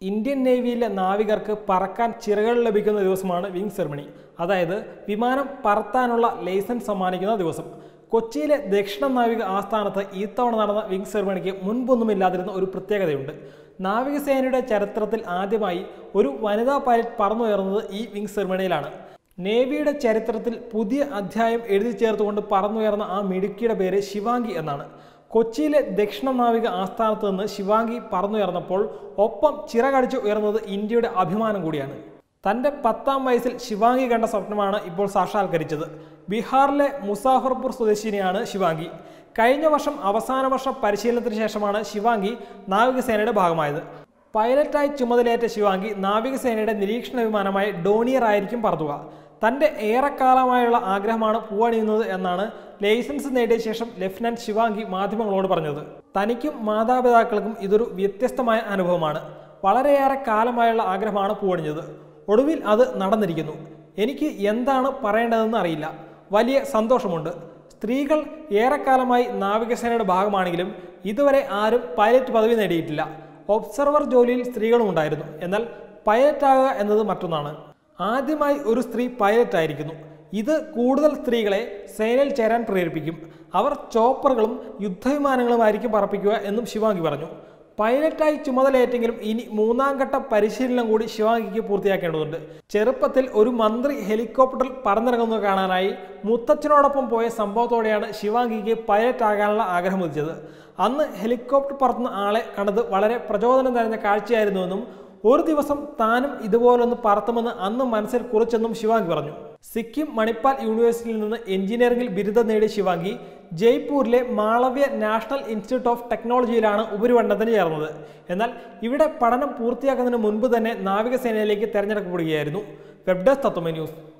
Indian നേവിയിലെ നാവികർക്ക് പറക്കാൻ ചിറകൾ ലഭിക്കുന്ന ദിവസമാണ് വിങ് സെറമണി അതായത് വിമാനം പറത്താനുള്ള ലൈസൻസ് സമ്മാനിക്കുന്ന ദിവസം കൊച്ചിയിലെ ദക്ഷിണ നാവിക ആസ്ഥാനത്ത് ഇത്തവണ നടന്ന വിങ് സെറമണിക്ക് മുൻപൊന്നുമില്ലാതിരുന്ന ഒരു പ്രത്യേകതയുണ്ട് നാവികസേനയുടെ ചരിത്രത്തിൽ ആദ്യമായി ഒരു വനിതാ പൈലറ്റ് പറന്നുയർന്നത് ഈ വിങ് സെറമണിയിലാണ് നേവിയുടെ ചരിത്രത്തിൽ പുതിയ അധ്യായം എഴുതി ചേർത്തുകൊണ്ട് പറന്നുയർന്ന ആ മിടുക്കിയുടെ പേര് ശിവാംഗി എന്നാണ് കൊച്ചിയിലെ ദക്ഷിണ നാവിക ആസ്ഥാനത്ത് നിന്ന് ശിവാംഗി പറന്നുയർന്നപ്പോൾ ഒപ്പം ചിറകടിച്ച് ഉയർന്നത് ഇന്ത്യയുടെ അഭിമാനം കൂടിയാണ് തൻ്റെ പത്താം വയസ്സിൽ ശിവാംഗി കണ്ട സ്വപ്നമാണ് ഇപ്പോൾ സാക്ഷാത്കരിച്ചത് ബീഹാറിലെ മുസാഫർപൂർ സ്വദേശിനിയാണ് ശിവാംഗി കഴിഞ്ഞ വർഷം അവസാന വർഷ പരിശീലനത്തിന് ശേഷമാണ് ശിവാംഗി നാവികസേനയുടെ ഭാഗമായത് പൈലറ്റായി ചുമതലയേറ്റ ശിവാംഗി നാവികസേനയുടെ നിരീക്ഷണ വിമാനമായ ഡോണിയർ ആയിരിക്കും പറത്തുക തൻ്റെ ഏറെക്കാലമായുള്ള ആഗ്രഹമാണ് പൂവണിയുന്നത് എന്നാണ് ലൈസൻസ് നേടിയ ശേഷം ലഫ്റ്റനന്റ് ശിവാംഗി മാധ്യമങ്ങളോട് പറഞ്ഞത് തനിക്കും മാതാപിതാക്കൾക്കും ഇതൊരു വ്യത്യസ്തമായ അനുഭവമാണ് വളരെയേറെ കാലമായുള്ള ആഗ്രഹമാണ് പൂവണിഞ്ഞത് ഒടുവിൽ അത് നടന്നിരിക്കുന്നു എനിക്ക് എന്താണ് പറയേണ്ടതെന്ന് അറിയില്ല വലിയ സന്തോഷമുണ്ട് സ്ത്രീകൾ ഏറെക്കാലമായി നാവികസേനയുടെ ഭാഗമാണെങ്കിലും ഇതുവരെ ആരും പൈലറ്റ് പദവി നേടിയിട്ടില്ല ഒബ്സർവർ ജോലിയിൽ സ്ത്രീകളും ഉണ്ടായിരുന്നു എന്നാൽ പൈലറ്റ് ആകുക എന്നത് മറ്റൊന്നാണ് ആദ്യമായി ഒരു സ്ത്രീ പൈലറ്റ് ആയിരിക്കുന്നു ഇത് കൂടുതൽ സ്ത്രീകളെ സേനയിൽ ചേരാൻ പ്രേരിപ്പിക്കും അവർ ചോപ്പറുകളും യുദ്ധവിമാനങ്ങളുമായിരിക്കും പറപ്പിക്കുക എന്നും ശിവാംഗി പറഞ്ഞു പൈലറ്റായി ചുമതലയേറ്റെങ്കിലും ഇനി മൂന്നാം ഘട്ട പരിശീലനം കൂടി ശിവാംഗിക്ക് പൂർത്തിയാക്കേണ്ടതുണ്ട് ചെറുപ്പത്തിൽ ഒരു മന്ത്രി ഹെലികോപ്റ്ററിൽ പറന്നിറങ്ങുന്നത് കാണാനായി മുത്തച്ഛനോടൊപ്പം പോയ സംഭവത്തോടെയാണ് ശിവാംഗിക്ക് പൈലറ്റ് ആകാനുള്ള ആഗ്രഹം ഉദിച്ചത് അന്ന് ഹെലികോപ്റ്റർ പറത്തുന്ന ആളെ കണ്ടത് വളരെ പ്രചോദനം നിറഞ്ഞ കാഴ്ചയായിരുന്നുവെന്നും ഒരു ദിവസം താനും ഇതുപോലൊന്ന് പറത്തുമെന്ന് അന്ന് മനസ്സിൽ കുറിച്ചെന്നും ശിവാംഗി പറഞ്ഞു സിക്കിം മണിപ്പാൽ യൂണിവേഴ്സിറ്റിയിൽ നിന്ന് എഞ്ചിനീയറിംഗിൽ ബിരുദം നേടിയ ശിവാംഗി ജയ്പൂരിലെ മാളവ്യ നാഷണൽ ഇൻസ്റ്റിറ്റ്യൂട്ട് ഓഫ് ടെക്നോളജിയിലാണ് ഉപരിപഠനത്തിന് ചേർന്നത് എന്നാൽ ഇവിടെ പഠനം പൂർത്തിയാക്കുന്നതിന് മുൻപ് തന്നെ നാവികസേനയിലേക്ക് തെരഞ്ഞെടുക്കപ്പെടുകയായിരുന്നു വെബ് ഡെസ്ക് തത്വമേ ന്യൂസ്